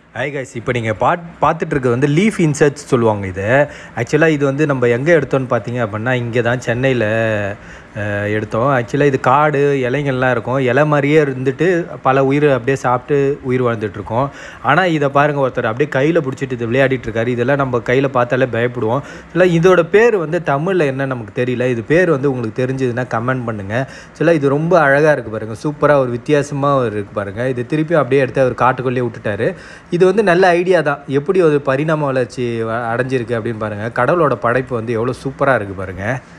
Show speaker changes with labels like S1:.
S1: hi guys இப்போ நீங்கள் பாட் பார்த்துட்டு இருக்கிறது வந்து லீஃப் இன்சர்ட்ஸ் சொல்லுவாங்க இதை ஆக்சுவலாக இது வந்து நம்ம எங்கே எடுத்தோம்னு பார்த்தீங்க அப்படின்னா இங்கே தான் சென்னையில் எடுத்தோம் ஆக்சுவலாக இது காடு இலைங்கள்லாம் இருக்கும் இலை மாதிரியே இருந்துட்டு பல உயிர் அப்படியே சாப்பிட்டு உயிர் வாழ்ந்துட்டு இருக்கோம் ஆனால் இதை பாருங்கள் ஒருத்தர் அப்படியே கையில் பிடிச்சிட்டு இது விளையாடிட்டு இருக்காரு இதெல்லாம் நம்ம கையில் பார்த்தாலே பயப்படுவோம் இல்லை இதோட பேர் வந்து தமிழில் என்ன நமக்கு தெரியல இது பேர் வந்து உங்களுக்கு தெரிஞ்சதுன்னா கமெண்ட் பண்ணுங்கள் சில இது ரொம்ப அழகாக இருக்குது பாருங்கள் சூப்பராக ஒரு வித்தியாசமாக இருக்குது பாருங்கள் இது திருப்பி அப்படியே எடுத்து அவர் காட்டுக்குள்ளேயே விட்டுட்டாரு இது வந்து நல்ல ஐடியா தான் எப்படி ஒரு பரிணாம வளர்ச்சி வ- அடைஞ்சிருக்கு அப்படின்னு பாருங்கள் கடவுளோட படைப்பு வந்து எவ்வளோ சூப்பராக இருக்குது பாருங்கள்